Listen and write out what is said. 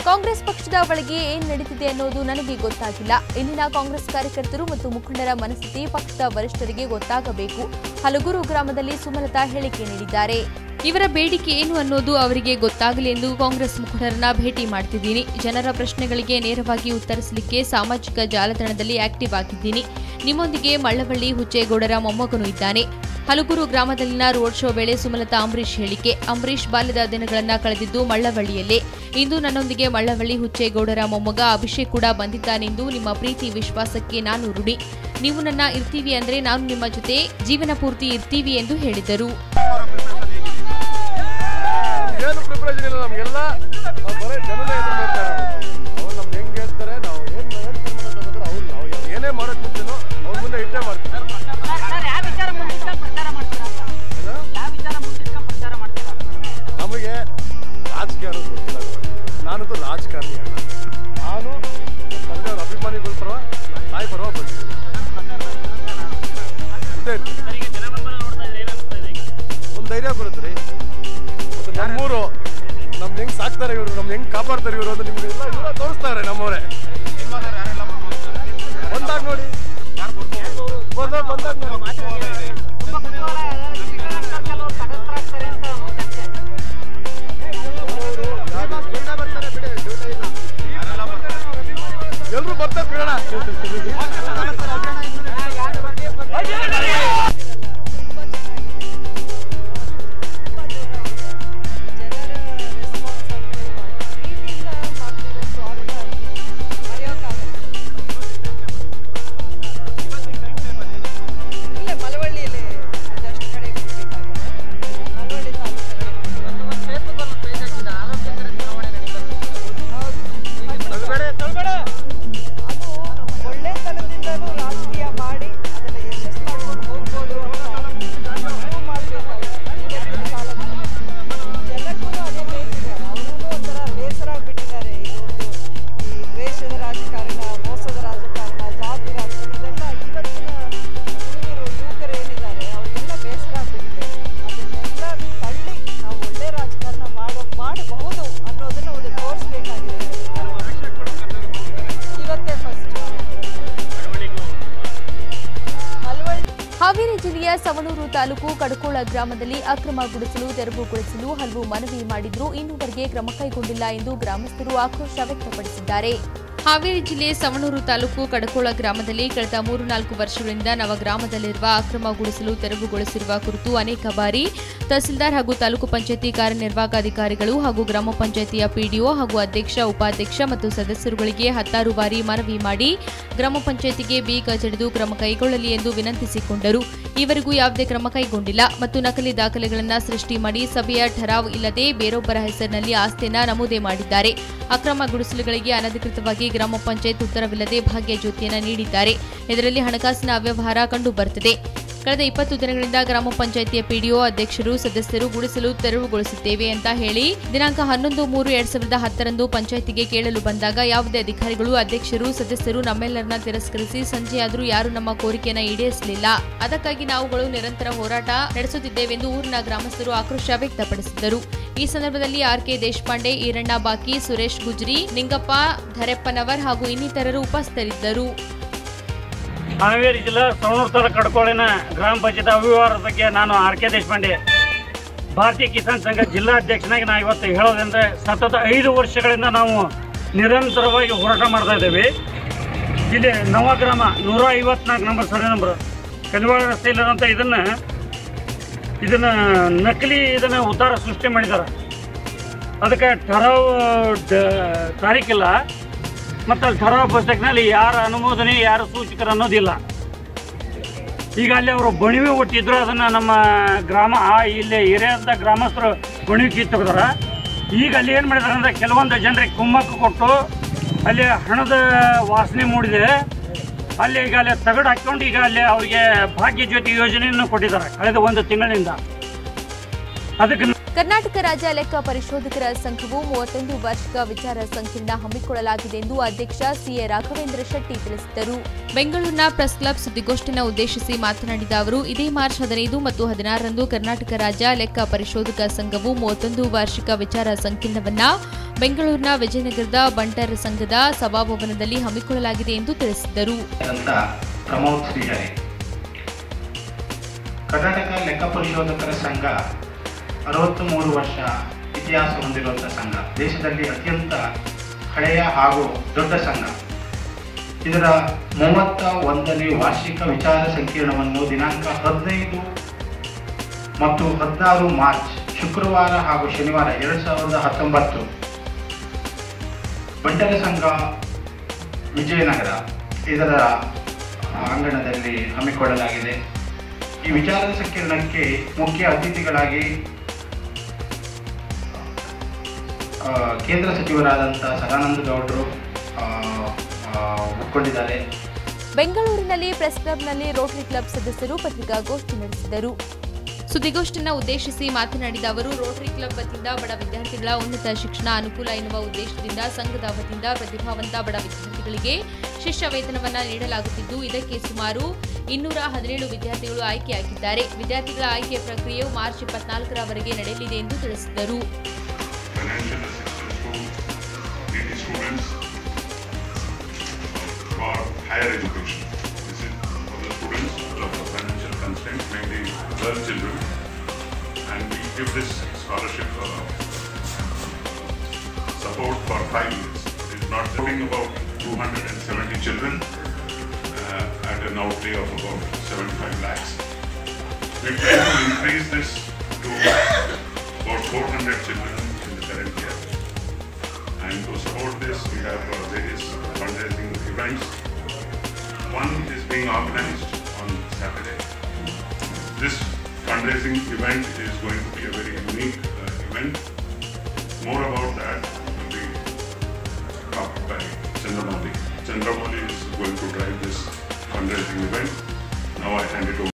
ಕಾಂಗ್ರೆಸ್ ಪಕ್ಷದ ಒಳಗೆ ಏನ್ ನಡೀತಿದೆ ಅನ್ನೋದು ನನಗೆ ಗೊತ್ತಾಗಿಲ್ಲ ಇಲ್ಲಿನ ಕಾಂಗ್ರೆಸ್ ಕಾರ್ಯಕರ್ತರು ಮತ್ತು ಮುಖಂಡರ ಮನಸ್ಥಿತಿ ಪಕ್ಷದ ವರಿಷ್ಠರಿಗೆ ಗೊತ್ತಾಗಬೇಕು ಹಲಗೂರು ಗ್ರಾಮದಲ್ಲಿ ಸುಮಲತಾ ಹೇಳಿಕೆ ನೀಡಿದ್ದಾರೆ ಇವರ ಬೇಡಿಕೆ ಏನು ಅನ್ನೋದು ಅವರಿಗೆ ಗೊತ್ತಾಗಲಿ ಎಂದು ಕಾಂಗ್ರೆಸ್ ಮುಖಂಡರನ್ನ ಭೇಟಿ ಮಾಡ್ತಿದ್ದೀನಿ ಜನರ ಪ್ರಶ್ನೆಗಳಿಗೆ ನೇರವಾಗಿ ಉತ್ತರಿಸಲಿಕ್ಕೆ ಸಾಮಾಜಿಕ ಜಾಲತಾಣದಲ್ಲಿ ಆಕ್ಟಿವ್ ಆಗಿದ್ದೀನಿ ನಿಮ್ಮೊಂದಿಗೆ ಮಳ್ಳವಳ್ಳಿ ಹುಚ್ಚೇಗೌಡರ ಮೊಮ್ಮಗನು ಇದ್ದಾನೆ ಹಲಗೂರು ಗ್ರಾಮದಲ್ಲಿನ ರೋಡ್ ಶೋ ವೇಳೆ ಸುಮಲತಾ ಅಂಬರೀಶ್ ಹೇಳಿಕೆ ಅಂಬರೀಶ್ ಬಾಲ್ಯದ ದಿನಗಳನ್ನ ಕಳೆದಿದ್ದು ಮಳ್ಳವಳ್ಳಿಯಲ್ಲೇ ಇಂದು ನನ್ನೊಂದಿಗೆ ಮಳ್ಳವಳ್ಳಿ ಹುಚ್ಚೇಗೌಡರ ಮೊಮ್ಮಗ ಅಭಿಷೇಕ್ ಕೂಡ ಬಂದಿದ್ದಾನೆಂದು ನಿಮ್ಮ ಪ್ರೀತಿ ವಿಶ್ವಾಸಕ್ಕೆ ನಾನು ಋಣಿ ನೀವು ನನ್ನ ಇರ್ತೀವಿ ಅಂದ್ರೆ ನಾನು ನಿಮ್ಮ ಜೊತೆ ಜೀವನ ಪೂರ್ತಿ ಇರ್ತೀವಿ ಎಂದು ಹೇಳಿದರು ಏನು ಪ್ರಿಪರೇಷನ್ ಇಲ್ಲ ನಮಗೆಲ್ಲ ನಾವು ಬರೀ ಜನನೇ ಎದುರು ಮಾಡ್ತಾ ಇರೋದು ಅವ್ರು ನಮ್ಗೆ ಹೆಂಗೆ ಹೇಳ್ತಾರೆ ನಾವು ಏನು ಏನು ತೀರ್ಮಾನ ತಗೊಂಡ್ರೆ ಅವ್ರು ನಾವು ಏನೇ ಮಾಡೋಕ್ಕೆ ಮುಂಚೆನೂ ಅವ್ರ ಮುಂದೆ ಇಟ್ಟೇ ಮಾಡ್ತೀವಿ ಸರ್ ಯಾವ ವಿಚಾರ ಮುಂದಿಟ್ಕೊಂಡು ಪ್ರಚಾರ ಮಾಡ್ತೀರಾ ಅಂತ ಏನು? ಯಾವ ವಿಚಾರ ಮುಂದಿಟ್ಕೊಂಡು ಪ್ರಚಾರ ಮಾಡ್ತೀರಾ ನಮಗೆ ರಾಜಕೀಯ ಅನ್ನೋದು ಗೊತ್ತಿಲ್ಲ ನಾನಂತೂ ರಾಜಕಾರಣಿ ಅಲ್ಲ ನಾನು ನಮ್ಮ ತಂದೆಯವ್ರ ಅಭಿಮಾನಿಗಳ ಪರವ ನಮ್ಮ ತಾಯಿ ಪರವ ಬಂದಿದ್ದೀನಿ ಇದ್ದೇ ಇರ್ತೀನಿ ಒಂದು ಧೈರ್ಯ ಕೊಡುತ್ತೆ ರೀ ಮತ್ತು ನಮ್ಮೂರು ನಮ್ಗೆ ಹೆಂಗೆ ಸಾಕ್ತಾರೆ ಇವರು ನಮ್ಗೆ ಹೆಂಗೆ ಕಾಪಾಡ್ತಾರೆ ಇವರು ಅಂತ ನಿಮ್ಗೆಲ್ಲ ಇವರ ತೋರಿಸ್ತಾರೆ ನಮ್ಮವರೇ ಬಂದಾಗ ನೋಡಿ ಬಂದಾಗ ಬಂದಾಗ ನೋಡಿ ತುಂಬ ಕುತೂಹಲ ಇದೆ. ಶ್ರೀಕಂಠ ಕೆಲವರು ತಟಸ್ಥರಾಗ್ತಾರೆ ಅಂತ ಚರ್ಚೆ ಎಲ್ಲರೂ ಬರ್ತಾರೆ ಬಿಡೋಣ ಇಲ್ಲೇ ಮಳವಳ್ಳಿಯಲ್ಲಿ ಒಂದಷ್ಟು ಕಡೆ ಕೊಡಬೇಕಾಗಿದೆ ಮಳವಳ್ಳಿ ತಾಲೂಕಲ್ಲಿ ಕ್ಷೇತ್ರದಲ್ಲಿ ಪೇಜ್ ಹಾಕಿದ ಆರೋಗ್ಯಕರ ಚುನಾವಣೆ ಅದು ಒಳ್ಳೆತನದಿಂದಲೂ ರಾಜಕೀಯ ಮಾಡಿ ಅದನ್ನ ಯಶಸ್ಸು ಮಾಡ್ಕೊಂಡು ಹೋಗ್ಬೋದು ಅಂತ ಪ್ರೂವ್ ಮಾಡಬೇಕಾಗಿದೆ ಇವತ್ತಿನ ಕಾಲದಲ್ಲಿ ಜನಕ್ಕೂ ಅದೇ ಬೇಕಿದೆ ಅವರು ಒಂಥರ ಬೇಸರ ಆಗ್ಬಿಟ್ಟಿದ್ದಾರೆ ಇದೊಂದು ಈ ದ್ವೇಷದ ರಾಜಕಾರಣ ಮೋಸದ ರಾಜಕಾರಣ ಜಾತಿ ರಾಜಕಾರಣ ಇದೆಲ್ಲ ಇವತ್ತಿನ ಹುಡುಗರು ಯುವಕರು ಏನಿದ್ದಾರೆ ಅವ್ರಿಗೆಲ್ಲ ಬೇಸರ ಆಗ್ಬಿಟ್ಟಿದೆ ಅದನ್ನೆಲ್ಲ ತಳ್ಳಿ ನಾವು ಒಳ್ಳೆ ರಾಜಕಾರಣ ಮಾಡೋ ಮಾಡಬಹುದು ಅನ್ನೋದನ್ನ ಒಂದು ತೋರಿಸ್ಬೇಕಾಗಿದೆ ಇವತ್ತೇ ಫಸ್ಟ್ ಮಳವಳ್ಳಿ ಹಾವೇರಿ ಜಿಲ್ಲೆಯ ಸವಣೂರು ತಾಲೂಕು ಕಡಕೋಳ ಗ್ರಾಮದಲ್ಲಿ ಅಕ್ರಮ ಗುಡಿಸಲು ತೆರವುಗೊಳಿಸಲು ಹಲವು ಮನವಿ ಮಾಡಿದ್ರೂ ಇನ್ನೂವರೆಗೆ ಕ್ರಮ ಕೈಗೊಂಡಿಲ್ಲ ಎಂದು ಗ್ರಾಮಸ್ಥರು ಆಕ್ರೋಶ ವ್ಯಕ್ತಪಡಿಸಿದ್ದಾರೆ ಹಾವೇರಿ ಜಿಲ್ಲೆ ಸವಣೂರು ತಾಲೂಕು ಕಡಕೋಳ ಗ್ರಾಮದಲ್ಲಿ ಕಳೆದ ಮೂರು ನಾಲ್ಕು ವರ್ಷಗಳಿಂದ ನವಗ್ರಾಮದಲ್ಲಿರುವ ಅಕ್ರಮ ಗುಡಿಸಲು ತೆರವುಗೊಳಿಸಿರುವ ಕುರಿತು ಅನೇಕ ಬಾರಿ ತಹಸೀಲ್ದಾರ್ ಹಾಗೂ ತಾಲೂಕು ಪಂಚಾಯತಿ ಕಾರ್ಯನಿರ್ವಾಹಕ ಅಧಿಕಾರಿಗಳು ಹಾಗೂ ಗ್ರಾಮ ಪಂಚಾಯತಿಯ ಪಿಡಿಒ ಹಾಗೂ ಅಧ್ಯಕ್ಷ ಉಪಾಧ್ಯಕ್ಷ ಮತ್ತು ಸದಸ್ಯರುಗಳಿಗೆ ಹತ್ತಾರು ಬಾರಿ ಮನವಿ ಮಾಡಿ ಗ್ರಾಮ ಪಂಚಾಯತಿಗೆ ಬೀಗ ಜಡಿದು ಕ್ರಮ ಕೈಗೊಳ್ಳಲಿ ಎಂದು ವಿನಂತಿಸಿಕೊಂಡರು ಈವರೆಗೂ ಯಾವುದೇ ಕ್ರಮ ಕೈಗೊಂಡಿಲ್ಲ ಮತ್ತು ನಕಲಿ ದಾಖಲೆಗಳನ್ನು ಸೃಷ್ಟಿ ಮಾಡಿ ಸಭೆಯ ಠರಾವ್ ಇಲ್ಲದೆ ಬೇರೊಬ್ಬರ ಹೆಸರಿನಲ್ಲಿ ಆಸ್ತಿಯನ್ನ ನಮೂದೆ ಮಾಡಿದ್ದಾರೆ ಅಕ್ರಮ ಗುಡಿಸಲುಗಳಿಗೆ ಅನಧಿಕೃತವಾಗಿ ಗ್ರಾಮ ಪಂಚಾಯತ್ ಉತ್ತರವಿಲ್ಲದೆ ಭಾಗ್ಯ ಜ್ಯೋತಿಯನ್ನ ನೀಡಿದ್ದಾರೆ ಇದರಲ್ಲಿ ಹಣಕಾಸಿನ ಅವ್ಯವಹಾರ ಕಂಡು ಬರುತ್ತದೆ ಕಳೆದ ಇಪ್ಪತ್ತು ದಿನಗಳಿಂದ ಗ್ರಾಮ ಪಂಚಾಯಿತಿಯ ಪಿಡಿಒ ಅಧ್ಯಕ್ಷರು ಸದಸ್ಯರು ಗುಡಿಸಲು ತೆರವುಗೊಳಿಸುತ್ತೇವೆ ಅಂತ ಹೇಳಿ ದಿನಾಂಕ ಹನ್ನೊಂದು ಮೂರು ಎರಡ್ ಸಾವಿರದ ಹತ್ತರಂದು ಪಂಚಾಯಿತಿಗೆ ಕೇಳಲು ಬಂದಾಗ ಯಾವುದೇ ಅಧಿಕಾರಿಗಳು ಅಧ್ಯಕ್ಷರು ಸದಸ್ಯರು ನಮ್ಮೆಲ್ಲರನ್ನ ತಿರಸ್ಕರಿಸಿ ಸಂಜೆಯಾದರೂ ಯಾರು ನಮ್ಮ ಕೋರಿಕೆಯನ್ನ ಈಡೇರಿಸಲಿಲ್ಲ ಅದಕ್ಕಾಗಿ ನಾವುಗಳು ನಿರಂತರ ಹೋರಾಟ ನಡೆಸುತ್ತಿದ್ದೇವೆಂದು ಊರಿನ ಗ್ರಾಮಸ್ಥರು ಆಕ್ರೋಶ ವ್ಯಕ್ತಪಡಿಸಿದರು ಈ ಸಂದರ್ಭದಲ್ಲಿ ಆರ್ ಕೆ ದೇಶಪಾಂಡೆ ಈರಣ್ಣ ಬಾಕಿ ಸುರೇಶ್ ಗುಜ್ರಿ ನಿಂಗಪ್ಪ ಧರೆಪ್ಪನವರ್ ಹಾಗೂ ಇನ್ನಿತರರು ಉಪಸ್ಥಿತರಿದ್ದರು ಹಾವೇರಿ ಜಿಲ್ಲಾ ಸವಣೂರು ತಾಲೂಕು ಕಡ್ಕೋಳಿನ ಗ್ರಾಮ ಪಂಚಾಯತ್ ಅವ್ಯವಹಾರದ ಬಗ್ಗೆ ನಾನು ಆರ್ ಕೆ ದೇಶಪಾಂಡೆ ಭಾರತೀಯ ಕಿಸಾನ್ ಸಂಘ ಜಿಲ್ಲಾಧ್ಯಕ್ಷನಾಗಿ ನಾವು ಇವತ್ತು ಹೇಳೋದಂದ್ರೆ ಸತತ ಐದು ವರ್ಷಗಳಿಂದ ನಾವು ನಿರಂತರವಾಗಿ ಹೋರಾಟ ಮಾಡ್ತಾ ಇದ್ದೇವೆ ಇಲ್ಲಿ ನವಗ್ರಾಮ ನೂರ ಐವತ್ನಾಲ್ಕು ನಂಬರ್ ಸರ್ವೆ ನಂಬರ್ ಕಲಿವಾಳ ರಸ್ತೆಯಲ್ಲಿರೋಂಥ ಇದನ್ನ ಇದನ್ನ ನಕಲಿ ಇದನ್ನ ಉತ್ತಾರ ಸೃಷ್ಟಿ ಮಾಡಿದ್ದಾರೆ ಅದಕ್ಕೆ ಠರಾವ್ ಡ- ತಾರೀಕಿಲ್ಲ ಮತ್ತು ಅಲ್ಲಿ ಠರಾವ್ ಪುಸ್ತಕನಲ್ಲಿ ಯಾರ ಅನುಮೋದನೆ ಯಾರ ಸೂಚಕರು ಅನ್ನೋದಿಲ್ಲ ಈಗ ಅಲ್ಲಿ ಅವರು ಬಣಿವೆ ಒಟ್ಟಿದ್ರು ಅದನ್ನ ನಮ್ಮ ಗ್ರಾಮ ಆ ಇಲ್ಲಿ ಏರಿಯಾದ ಗ್ರಾಮಸ್ಥರು ಬಣಿವೆ ಕಿತ್ತು ತೆಗ್ದಾರ ಈಗ ಅಲ್ಲಿ ಏನು ಮಾಡಿದಾರೆ ಅಂದ್ರೆ ಕೆಲವೊಂದು ಜನರಿಗೆ ಕುಮ್ಮಕ್ಕು ಕೊಟ್ಟು ಅಲ್ಲಿ ಹಣದ ವಾಸನೆ ಮೂಡಿದೆ ಅಲ್ಲಿ ಈಗ ಅಲ್ಲಿ ತಗಡು ಹಾಕೊಂಡು ಈಗ ಅಲ್ಲಿ ಅವರಿಗೆ ಭಾಗ್ಯ ಜ್ಯೋತಿ ಯೋಜನೆಯನ್ನು ಕೊಟ್ಟಿದ್ದಾರೆ ಕಳೆದ ಒಂದು ತಿಂಗಳಿಂದ ಅದಕ್ಕೆ ಕರ್ನಾಟಕ ರಾಜ್ಯ ಲೆಕ್ಕ ಪರಿಶೋಧಕರ ಸಂಘವು ಮೂವತ್ತೊಂದು ವಾರ್ಷಿಕ ವಿಚಾರ ಸಂಕಿರಣ ಹಮ್ಮಿಕೊಳ್ಳಲಾಗಿದೆ ಎಂದು ಅಧ್ಯಕ್ಷ ಸಿಎ ರಾಘವೇಂದ್ರ ಶೆಟ್ಟಿ ತಿಳಿಸಿದರು ಬೆಂಗಳೂರಿನ ಪ್ರೆಸ್ ಕ್ಲಬ್ ಸುದ್ದಿಗೋಷ್ಠಿನ ಉದ್ದೇಶಿಸಿ ಮಾತನಾಡಿದ ಅವರು ಇದೇ ಮಾರ್ಚ್ ಹದಿನೈದು ಮತ್ತು ಹದಿನಾರರಂದು ಕರ್ನಾಟಕ ರಾಜ್ಯ ಲೆಕ್ಕ ಪರಿಶೋಧಕ ಸಂಘವು ಮೂವತ್ತೊಂದು ವಾರ್ಷಿಕ ವಿಚಾರ ಸಂಕಿರಣವನ್ನ ಬೆಂಗಳೂರಿನ ವಿಜಯನಗರದ ಬಂಟರ್ ಸಂಘದ ಸಭಾಭವನದಲ್ಲಿ ಹಮ್ಮಿಕೊಳ್ಳಲಾಗಿದೆ ಎಂದು ತಿಳಿಸಿದರು ಅಂತ ಪ್ರಮೋದ್ ಶ್ರೀಹರಿ ಕರ್ನಾಟಕ ಲೆಕ್ಕ ಪರಿಶೋಧಕರ ಸಂಘ ಅರವತ್ತು ಮೂರು ವರ್ಷ ಇತಿಹಾಸ ಹೊಂದಿರುವಂಥ ಸಂಘ ದೇಶದಲ್ಲಿ ಅತ್ಯಂತ ಹಳೆಯ ಹಾಗೂ ದೊಡ್ಡ ಸಂಘ ಇದರ ಮೂವತ್ತ ಒಂದನೇ ವಾರ್ಷಿಕ ವಿಚಾರ ಸಂಕಿರಣವನ್ನು ದಿನಾಂಕ ಹದಿನೈದು ಮತ್ತು ಹದಿನಾರು ಮಾರ್ಚ್ ಶುಕ್ರವಾರ ಹಾಗೂ ಶನಿವಾರ ಎರಡು ಸಾವಿರದ ಹತ್ತೊಂಬತ್ತು ಬಂಟರ ಸಂಘ ವಿಜಯನಗರ ಇದರ ಅಂಗಣದಲ್ಲಿ ಹಮ್ಮಿಕೊಳ್ಳಲಾಗಿದೆ ಈ ವಿಚಾರದ ಸಂಕಿರಣಕ್ಕೆ ಮುಖ್ಯ ಅತಿಥಿಗಳಾಗಿ ಆ, ಕೇಂದ್ರ ಸಚಿವರಾದಂಥ ಸದಾನಂದ ಗೌಡರು ಆ, ಆ, ಒಪ್ಕೊಂಡಿದ್ದಾರೆ ಬೆಂಗಳೂರಿನಲ್ಲಿ ಪ್ರೆಸ್ ಕ್ಲಬ್ನಲ್ಲಿ ರೋಟರಿ ಕ್ಲಬ್ ಸದಸ್ಯರು ಪತ್ರಿಕಾಗೋಷ್ಠಿ ನಡೆಸಿದರು ಸುದ್ದಿಗೋಷ್ಠಿಯನ್ನು ಉದ್ದೇಶಿಸಿ ಮಾತನಾಡಿದ ಅವರು ರೋಟರಿ ಕ್ಲಬ್ ವತಿಯಿಂದ ಬಡ ವಿದ್ಯಾರ್ಥಿಗಳ ಉನ್ನತ ಶಿಕ್ಷಣ ಅನುಕೂಲ ಎನ್ನುವ ಉದ್ದೇಶದಿಂದ ಸಂಘದ ವತಿಯಿಂದ ಪ್ರತಿಭಾವಂತ ಬಡ ವಿದ್ಯಾರ್ಥಿಗಳಿಗೆ ಶಿಷ್ಯ ವೇತನವನ್ನು ನೀಡಲಾಗುತ್ತಿದ್ದು ಇದಕ್ಕೆ ಸುಮಾರು ಇನ್ನೂರ ಹದಿನೇಳು ವಿದ್ಯಾರ್ಥಿಗಳು ಆಯ್ಕೆಯಾಗಿದ್ದಾರೆ ವಿದ್ಯಾರ್ಥಿಗಳ ಆಯ್ಕೆ ಪ್ರಕ್ರಿಯೆಯು ಮಾರ್ಚ್ ಇಪ್ಪತ್ನಾಲ್ಕರವರೆಗೆ ನಡೆಯಲಿದೆ ಎಂದು ತಿಳಿಸಿದರು financial assistance to needy students for higher education. This is for the students who have financial constraints, mainly girl children. And we give this scholarship uh, support for five years. It's not talking about 270 children uh, at an outlay of about 75 lakhs. We plan to increase this to about 400 children in the current year. And to support this, we have uh, various fundraising events. One is being organized on Saturday. This fundraising event is going to be a very unique uh, event. More about that will be talked by Chandramouli. Chandramouli is going to drive this fundraising event. Now I hand it over.